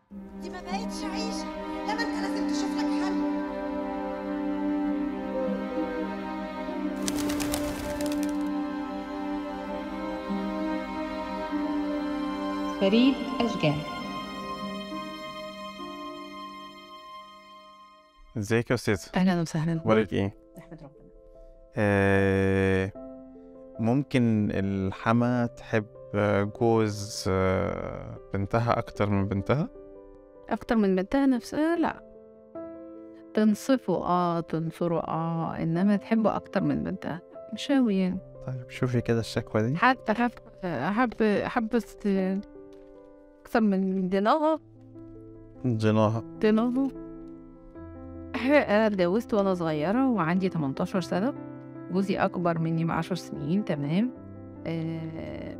دي ما بقتش عيشة لا ما انت لازم تشوف لك حل فريد أشجان ازيك يا استاذ أهلا وسهلا اخبارك ايه نحمد ربنا آه ممكن الحما تحب جوز آه، بنتها اكتر من بنتها أكتر من بنتها نفسها لا تنصفه اه تنصره اه انما تحبه اكتر من بنتها مش أوي يعني طيب شوفي كده الشكوى دي حتى حب حب حبت اكتر من دينارها جناها دينارها انا اتجوزت وانا صغيرة وعندي 18 سنة جوزي اكبر مني بعشر سنين تمام آه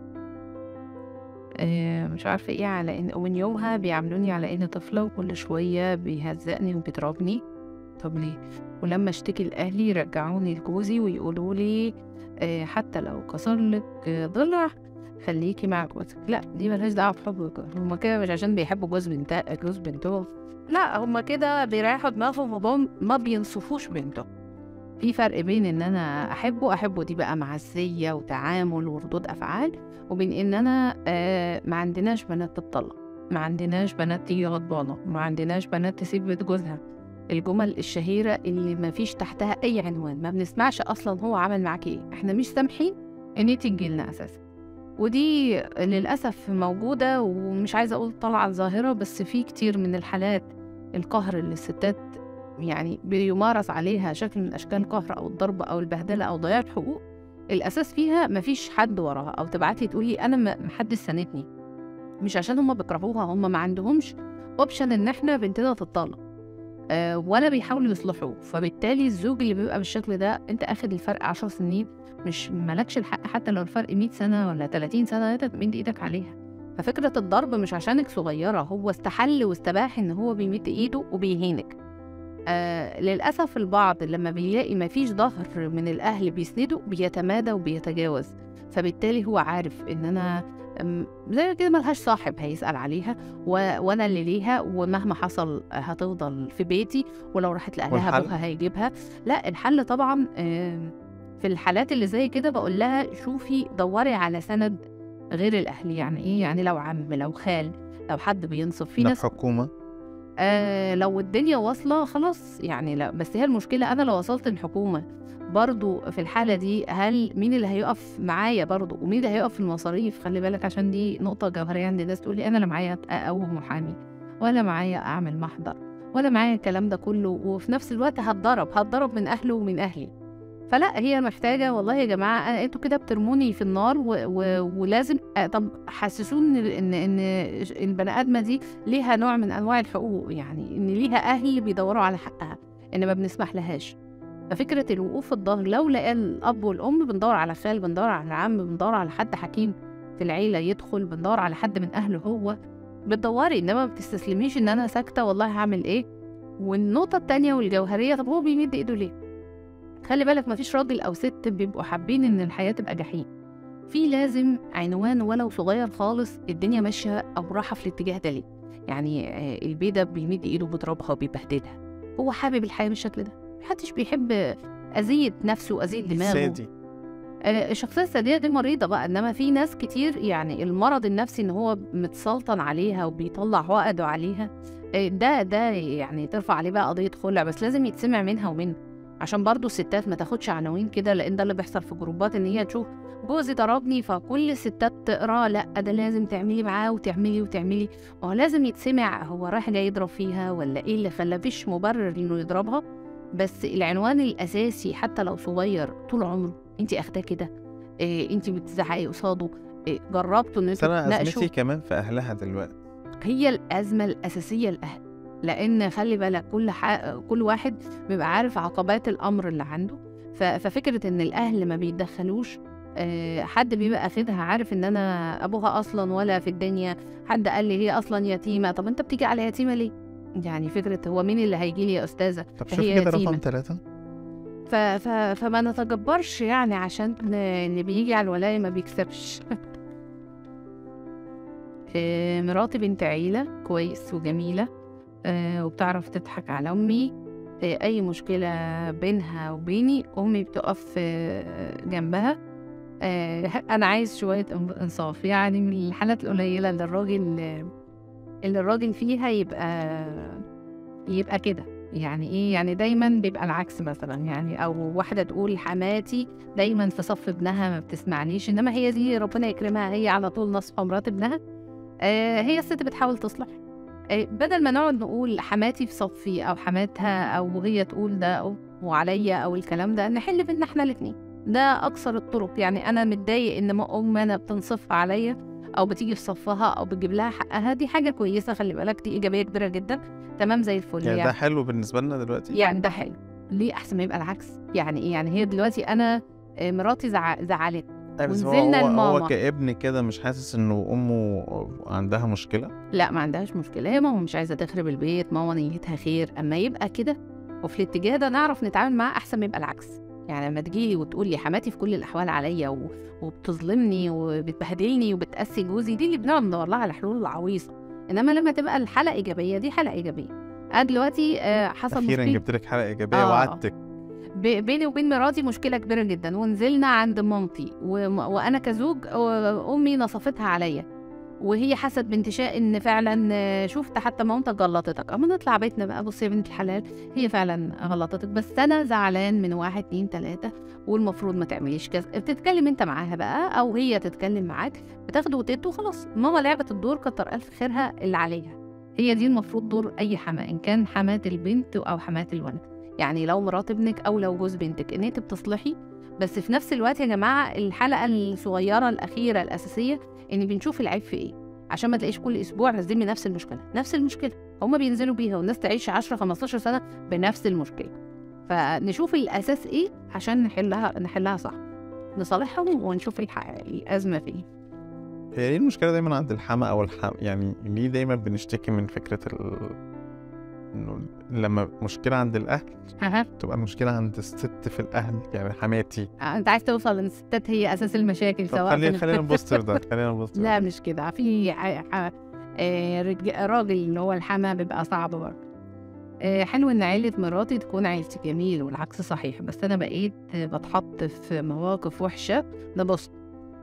آه مش عارفة ايه على ان ومن يومها بيعاملوني على اني طفلة وكل شوية بيهزقني وبيضربني طب ليه ولما اشتكي لاهلي يرجعوني لجوزي ويقولوا لي آه حتى لو كسر لك آه، ضلع خليكي مع جوزك لا دي ملهاش دعوه بحب هما كده مش عشان بيحبوا جوز بنتا جوز بنتهم لا هما كده بيريحوا دماغهم وبهم ما بينصفوش بنتهم في فرق بين ان انا احبه احبه دي بقى معزيه وتعامل وردود افعال وبين ان انا آه ما عندناش بنات تتطلق ما عندناش بنات تيجي غضبانه ما عندناش بنات تسيب بيت جوزها الجمل الشهيره اللي ما فيش تحتها اي عنوان ما بنسمعش اصلا هو عمل معاكي ايه احنا مش سامحين ان انت تجيلنا اساسا ودي للأسف موجودة ومش عايزة أقول طالعة ظاهرة بس في كتير من الحالات القهر اللي الستات يعني بيمارس عليها شكل من أشكال القهر أو الضرب أو البهدلة أو ضياع حقوق الأساس فيها مفيش حد وراها أو تبعتي تقولي أنا ما- محدش ساندني مش عشان هما بيكرهوها هما ما عندهمش اوبشن ان احنا بنتنا تتطلق آه ولا بيحاولوا يصلحوه فبالتالي الزوج اللي بيبقى بالشكل ده انت اخد الفرق عشر سنين مش مالكش الحق حتى لو الفرق 100 سنة ولا 30 سنة انت تمد ايدك عليها ففكرة الضرب مش عشانك صغيرة هو استحل واستباح ان هو بيمد ايده وبيهينك آه للأسف البعض لما بيلاقي مفيش ظهر من الأهل بيسنده بيتمادى وبيتجاوز فبالتالي هو عارف ان انا أم، زي كده ملهاش صاحب هيسأل عليها و... وانا اللي ليها ومهما حصل هتفضل في بيتي ولو راحت لأهلها والحل؟ ابوها هيجيبها لا الحل طبعا آم، في الحالات اللي زي كده بقول لها شوفي دوري على سند غير الاهل يعني ايه يعني لو عم لو خال لو حد بينصف في ده ناس حكومة آه لو الدنيا واصله خلاص يعني لا بس هي المشكله انا لو وصلت الحكومه برضو في الحاله دي هل مين اللي هيقف معايا برضو ومين اللي هيقف في المصاريف خلي بالك عشان دي نقطه جوهريه عند الناس تقول لي انا لا معايا اقوم محامي ولا معايا اعمل محضر ولا معايا الكلام ده كله وفي نفس الوقت هتضرب هتضرب من اهله ومن اهلي فلا هي محتاجه والله يا جماعه أنا انتوا كده بترموني في النار و... و... ولازم آه، طب حسسوني ان ان البني ادمه دي ليها نوع من انواع الحقوق يعني ان ليها اهل بيدوروا على حقها ان ما بنسمح لهاش ففكره الوقوف في الظهر لو لقى الاب والام بندور على خال بندور على عم بندور على حد حكيم في العيله يدخل بندور على حد من اهله هو بتدوري انما ما بتستسلميش ان انا ساكته والله هعمل ايه والنقطه التانية والجوهريه طب هو بيمد ايده ليه خلي بالك مفيش راجل او ست بيبقوا حابين ان الحياه تبقى جحيم في لازم عنوان ولو صغير خالص الدنيا ماشيه او رايحه في الاتجاه ده ليه يعني آه، البيضة بيمد ايده بيضربها وبيبهدلها هو حابب الحياه بالشكل ده محدش بيحب اذيه نفسه واذيه دماغه سادي آه، الشخصيه الساديه دي مريضه بقى انما في ناس كتير يعني المرض النفسي ان هو متسلطن عليها وبيطلع عقده عليها آه، ده ده يعني ترفع عليه بقى قضيه خلع بس لازم يتسمع منها ومنه عشان برضو الستات ما تاخدش عناوين كده لان ده اللي بيحصل في جروبات ان هي تشوف جوزي ضربني فكل الستات تقرا لا ده لازم تعملي معاه وتعملي وتعملي ما هو لازم يتسمع هو رايح جاي يضرب فيها ولا ايه اللي خلاه مفيش مبرر انه يضربها بس العنوان الاساسي حتى لو صغير طول عمره انت اخداه كده إيه انت بتزعقي قصاده إيه جربتوا ان بس انا انتوا تناقشوا ازمتي كمان في اهلها دلوقتي هي الازمه الاساسيه الاهل لان خلي بالك كل ح... كل واحد بيبقى عارف عقبات الامر اللي عنده ف... ففكره ان الاهل ما بيتدخلوش آه، حد بيبقى اخدها عارف ان انا ابوها اصلا ولا في الدنيا حد قال لي هي اصلا يتيمه طب انت بتيجي على يتيمه ليه يعني فكره هو مين اللي هيجي لي يا استاذه طب فهي شوفي كده يتيمة. رقم ثلاثة ف... ف... فما نتجبرش يعني عشان اللي بيجي على الولايه ما بيكسبش آه، مراتي بنت عيلة كويس وجميلة آه، وبتعرف تضحك على أمي آه، أي مشكلة بينها وبيني أمي بتقف آه، جنبها آه، أنا عايز شوية إن- إنصاف يعني من الحالات القليلة اللي الراجل اللي الراجل فيها يبقى يبقى كده يعني ايه يعني دايما بيبقى العكس مثلا يعني او واحده تقول حماتي دايما في صف ابنها ما بتسمعنيش انما هي دي ربنا يكرمها هي على طول نصفة مرات ابنها آه هي الست بتحاول تصلح آه بدل ما نقعد نقول حماتي في صفي او حماتها او هي تقول ده او وعليا او الكلام ده نحل بينا احنا الاتنين ده اكثر الطرق يعني انا متضايق ان ما ام انا بتنصف عليا او بتيجي في صفها او بتجيب لها حقها دي حاجه كويسه خلي بالك دي ايجابيه كبيره جدا تمام زي الفل يعني يعني ده حلو بالنسبه لنا دلوقتي يعني ده حلو ليه احسن ما يبقى العكس يعني ايه يعني هي دلوقتي انا آه، مراتي زع... زعلت أيوة، بس هو- ونزلنا هو, لماما. هو كابن كده مش حاسس انه امه عندها مشكله لا ما عندهاش مشكله هي ماما مش عايزه تخرب البيت ماما نيتها خير اما يبقى كده وفي الاتجاه ده نعرف نتعامل معاه احسن ما يبقى العكس يعني لما تجيلي وتقول لي حماتي في كل الاحوال عليا و... وبتظلمني وبتبهدلني وبتقسي جوزي دي اللي بنقعد ندور لها على حلول عويصه انما لما تبقى الحلقه ايجابيه دي حلقه ايجابيه انا دلوقتي آه، حصل اخيرا مشكله جبت لك حلقه ايجابيه آه. وعدتك ب- بيني وبين مراتي مشكله كبيره جدا ونزلنا عند مامتي وم- وانا كزوج آه، امي نصفتها عليا وهي حست بانتشاء ان فعلا آه، شفت حتى مامتك غلطتك اما نطلع بيتنا بقى بصي يا بنت الحلال هي فعلا غلطتك بس انا زعلان من واحد اتنين تلاته والمفروض ما تعمليش كذا بتتكلم انت معاها بقى او هي تتكلم معاك بتاخدوا وتدوا خلاص ماما لعبت الدور كتر الف خيرها اللي عليها هي دي المفروض دور اي حما ان كان حمات البنت او حمات الولد يعني لو مرات ابنك او لو جوز بنتك ان انت بتصلحي بس في نفس الوقت يا جماعه الحلقه الصغيره الاخيره الاساسيه ان بنشوف العيب في ايه عشان ما تلاقيش كل اسبوع نازلين بنفس المشكله نفس المشكله هما بينزلوا بيها والناس تعيش 10 15 سنه بنفس المشكله فنشوف الاساس ايه عشان نحلها نحلها صح نصالحهم ونشوف الح- الازمه فين هي ليه المشكله دايما عند الحما او الحم يعني ليه دايما بنشتكي من فكره ال... انه لما مشكله عند الاهل أها. تبقى المشكله عند الست في الاهل يعني حماتي انت عايز توصل ان الستات هي اساس المشاكل طب سواء خلينا كانت- خلينا نبوستر ده خلينا نبوستر لا مش كده في ح- ح- آه، رج- راجل اللي هو الحما بيبقى صعب برضه آه، حلو ان عيلة مراتي تكون عيلتي جميل والعكس صحيح بس انا بقيت آه، بتحط في مواقف وحشة ده بص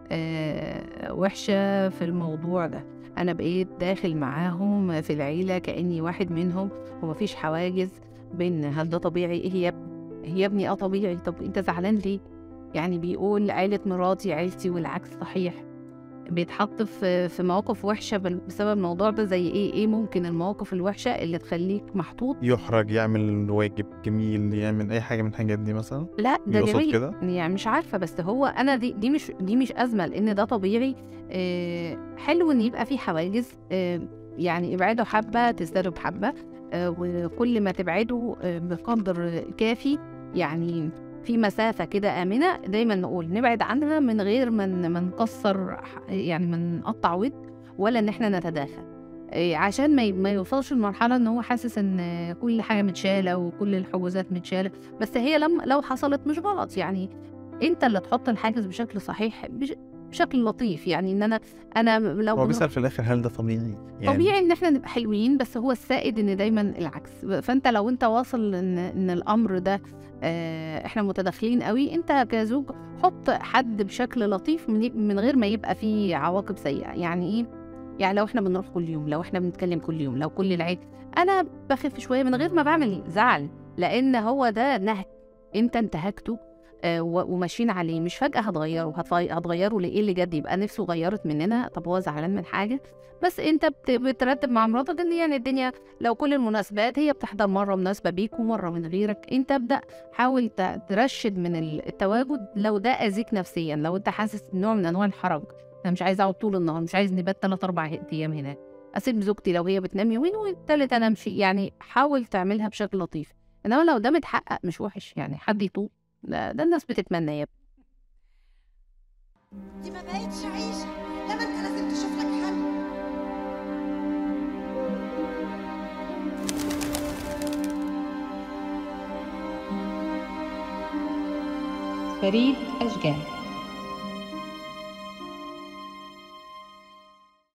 آه، وحشة في الموضوع ده انا بقيت داخل معاهم في العيلة كأني واحد منهم ومفيش حواجز بين هل ده طبيعي ايه يا ابني هي يا ابني اه طبيعي طب انت زعلان ليه يعني بيقول عيلة مراتي عيلتي والعكس صحيح بيتحط في في مواقف وحشه بال- بسبب الموضوع ده زي ايه ايه ممكن المواقف الوحشه اللي تخليك محطوط يحرج يعمل واجب جميل يعمل اي حاجه من الحاجات دي مثلا لا ده يقصد جميل كده يعني مش عارفه بس هو انا دي دي مش دي مش ازمه لان ده طبيعي آه حلو ان يبقى في حواجز آه يعني ابعدوا حبه تزدادوا بحبه آه وكل ما تبعدوا آه بقدر كافي يعني في مسافه كده امنه دايما نقول نبعد عنها من غير ما ن- ما نكسر ح- يعني ما نقطع ود ولا ان احنا نتداخل آه، عشان ما ي- ما يوصلش لمرحله ان هو حاسس ان آه، كل حاجه متشاله وكل الحجوزات متشاله بس هي لما لو حصلت مش غلط يعني انت اللي تحط الحاجز بشكل صحيح بش- بشكل لطيف يعني ان انا انا لو هو بن- بيسال في الاخر هل ده طبيعي يعني طبيعي ان احنا نبقى حلوين بس هو السائد ان دايما العكس فانت لو انت واصل ان ان الامر ده آه، احنا متداخلين قوي انت كزوج حط حد بشكل لطيف من من غير ما يبقى فيه عواقب سيئه يعني ايه يعني لو احنا بنروح كل يوم لو احنا بنتكلم كل يوم لو كل العيد انا بخف شويه من غير ما بعمل زعل لان هو ده نهج انت انتهكته آه، و- وماشيين عليه مش فجاه هتغيره هتغي- هتغيره لايه اللي جد يبقى نفسه غيرت مننا طب هو زعلان من حاجه بس انت بت- بترتب مع مراتك ان يعني الدنيا لو كل المناسبات هي بتحضر مره مناسبه بيك ومره من غيرك انت ابدا حاول ت- ترشد من ال- التواجد لو ده اذيك نفسيا لو انت حاسس نوع من انواع الحرج انا مش عايزه اقعد طول النهار مش عايز نبات ثلاث اربع ايام هناك اسيب زوجتي لو هي بتنام يومين والتالت انا امشي يعني حاول تعملها بشكل لطيف انما لو ده متحقق مش وحش يعني حد يطوق ده, ده الناس بتتمنى يا دي ما بقتش عيشة لما انت لازم تشوف لك حل فريد أشجان